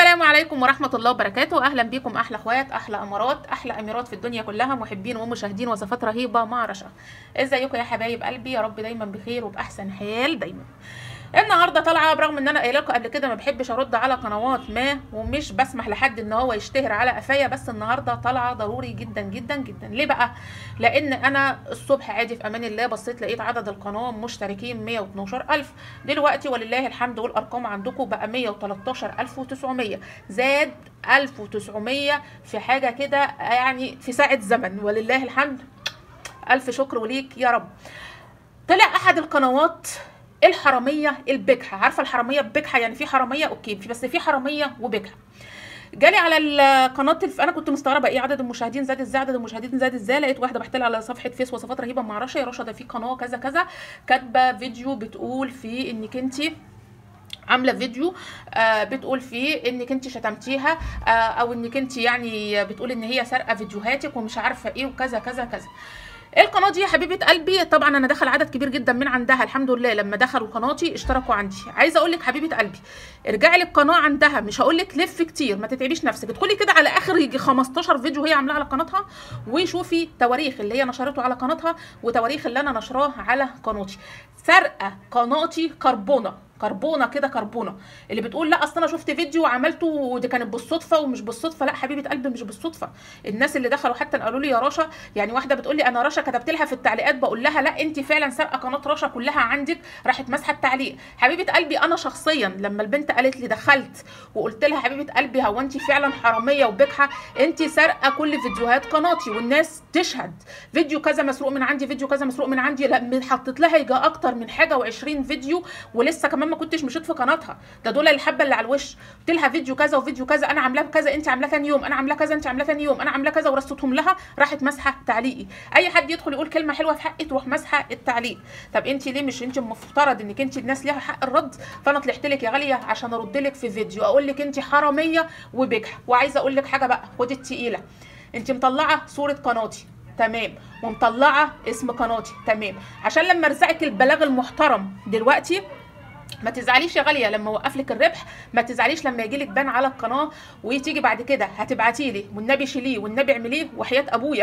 السلام عليكم ورحمة الله وبركاته أهلا بكم أحلى أخوات أحلى أمارات أحلى أميرات في الدنيا كلها محبين ومشاهدين وصفات رهيبة مع رشا ازيكم يا حبايب قلبي يا رب دايما بخير وبأحسن حال دايما النهارده طالعه برغم ان انا قايله لكم قبل كده ما بحبش ارد على قنوات ما ومش بسمح لحد ان هو يشتهر على قفايا بس النهارده طالعه ضروري جدا جدا جدا ليه بقى لان انا الصبح عادي في امان الله بصيت لقيت عدد القناه مشتركين 112000 دلوقتي ولله الحمد والارقام عندكم بقى 113900 زاد 1900 في حاجه كده يعني في ساعه زمن ولله الحمد الف شكر وليك يا رب طلع احد القنوات الحراميه البجحه عارفه الحراميه بجحه يعني في حراميه اوكي في بس في حراميه وبجحه جالي على القناه الف... انا كنت مستغربه ايه عدد المشاهدين زاد ازاي عدد المشاهدين زاد ازاي لقيت واحده بحتل على صفحه فيس وصفات رهيبه مع رشا يا رشا ده في قناه كذا كذا كاتبه فيديو بتقول فيه انك انتي عامله فيديو آه بتقول فيه انك انت شتمتيها آه او انك انت يعني بتقول ان هي سارقه فيديوهاتك ومش عارفه ايه وكذا كذا كذا القناه دي يا حبيبه قلبي طبعا انا دخل عدد كبير جدا من عندها الحمد لله لما دخلوا قناتي اشتركوا عندي عايزه اقول لك حبيبه قلبي ارجعي للقناه عندها مش هقول لك لف كتير ما تتعبيش نفسك ادخلي كده على اخر يجي 15 فيديو هي عاملاه على قناتها وشوفي تواريخ اللي هي نشرته على قناتها وتواريخ اللي انا نشراه على قناتي سرقه قناتي كربونه كربونه كده كربونه اللي بتقول لا اصل انا شفت فيديو وعملته ودي كانت بالصدفه ومش بالصدفه لا حبيبه قلبي مش بالصدفه الناس اللي دخلوا حتى قالوا لي يا رشا يعني واحده بتقول لي انا رشا كتبت لها في التعليقات بقول لها لا انت فعلا سارقه قناه رشا كلها عندك راحت ماسحه التعليق حبيبه قلبي انا شخصيا لما البنت قالت لي دخلت وقلت لها حبيبه قلبي هو انت فعلا حراميه وبجحه انت سارقه كل فيديوهات قناتي والناس تشهد فيديو كذا مسروق من عندي فيديو كذا مسروق من عندي لا حطيت لها يجي اكتر من حاجه و20 فيديو ولسه كمان ما كنتش مشيت في قناتها ده دول الحبه اللي على الوش قلت لها فيديو كذا وفيديو كذا انا عاملاه كذا انت عاملاه ثاني يوم انا عاملاه كذا انت عاملاه ثاني يوم انا عاملاه كذا ورصتهم لها راحت ماسحه تعليقي اي حد يدخل يقول كلمه حلوه في حقي تروح ماسحه التعليق طب انت ليه مش انت المفترض انك انت الناس ليها حق الرد فانا طلعت لك يا غاليه عشان ارد لك في فيديو اقول لك انت حراميه وبجحه وعايزه اقول لك حاجه بقى خدي التقيله انت مطلعه صوره قناتي تمام ومطلعه اسم قناتي تمام عشان لما ارزقك البلاغ المحترم دلوقتي ما تزعليش يا غاليه لما اوقف لك الربح ما تزعليش لما يجي لك بان على القناه وتيجي بعد كده هتبعتي لي والنبي شيليه والنبي اعمليه وحياه ابويا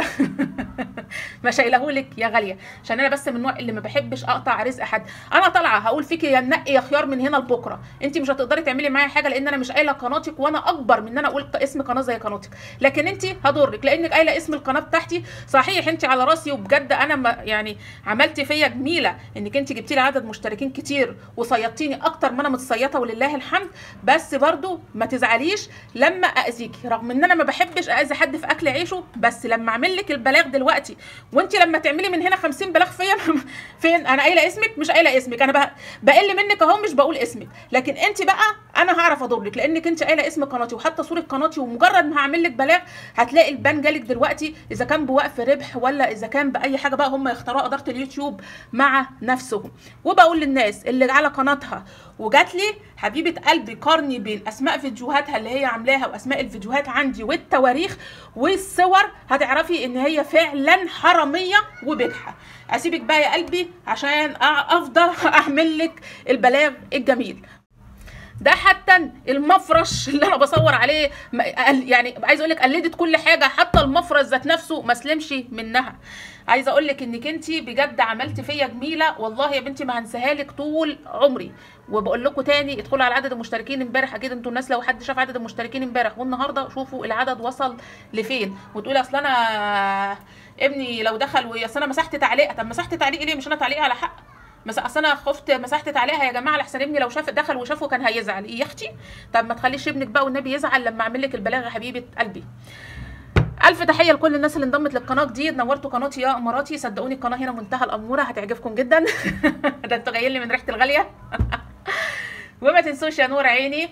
ما شايلهولك يا غاليه عشان انا بس من النوع اللي ما بحبش اقطع رزق حد انا طالعه هقول فيكي يا نقي يا خيار من هنا لبكره انت مش هتقدري تعملي معايا حاجه لان انا مش قايله قناتك وانا اكبر من ان انا اقول اسم قناه زي قناتك لكن انت هضرك لانك قايله اسم القناه بتاعتي صحيح انت على راسي وبجد انا ما يعني عملتي فيا جميله انك انت جبتي لي عدد مشتركين كتير وصيدتيني اكتر ما انا متصيطه ولله الحمد بس برضو ما تزعليش لما اذيكي رغم ان انا ما بحبش اذي حد في اكل عيشه بس لما اعمل لك البلاغ دلوقتي وانت لما تعملي من هنا 50 بلاغ فيا فين انا قايله اسمك مش قايله اسمك انا بقل منك اهو مش بقول اسمك لكن انت بقى انا هعرف اضرك لانك انت قايله اسم قناتي وحاطه صوره قناتي ومجرد ما هعمل لك بلاغ هتلاقي البان جالك دلوقتي اذا كان بوقف ربح ولا اذا كان باي حاجه بقى هم يختاروها اداره اليوتيوب مع نفسهم وبقول للناس اللي على قناتها وجات لي حبيبه قلبي قارني بين اسماء فيديوهاتها اللي هي عاملاها واسماء الفيديوهات عندي والتواريخ والصور هتعرفي ان هي فعلا حراميه وبجحه اسيبك بقى يا قلبي عشان افضل اعمل لك البلاغ الجميل ده حتى المفرش اللي انا بصور عليه يعني عايزه اقول لك قلدت كل حاجه حتى المفرش ذات نفسه ما سلمش منها عايزه اقول لك انك انت بجد عملتي فيا جميله والله يا بنتي ما هنساها لك طول عمري وبقول لكم تاني ادخلوا على عدد المشتركين امبارح اكيد انتوا الناس لو حد شاف عدد المشتركين امبارح والنهارده شوفوا العدد وصل لفين وتقولي اصل انا ابني لو دخل واصل انا مسحت تعليق طب مسحت تعليق ليه مش انا تعليقي على حق بس اصل انا خفت مسحت عليها يا جماعه لحسن ابني لو شاف دخل وشافه كان هيزعل ايه يا اختي طب ما تخليش ابنك بقى والنبي يزعل لما اعمل لك البلاغ يا حبيبه قلبي الف تحيه لكل الناس اللي انضمت للقناه جديد نورتوا قناتي يا اماراتي صدقوني القناه هنا منتهى الاموره هتعجبكم جدا ده انتوا جايين لي من ريحه الغاليه وما تنسوش يا نور عيني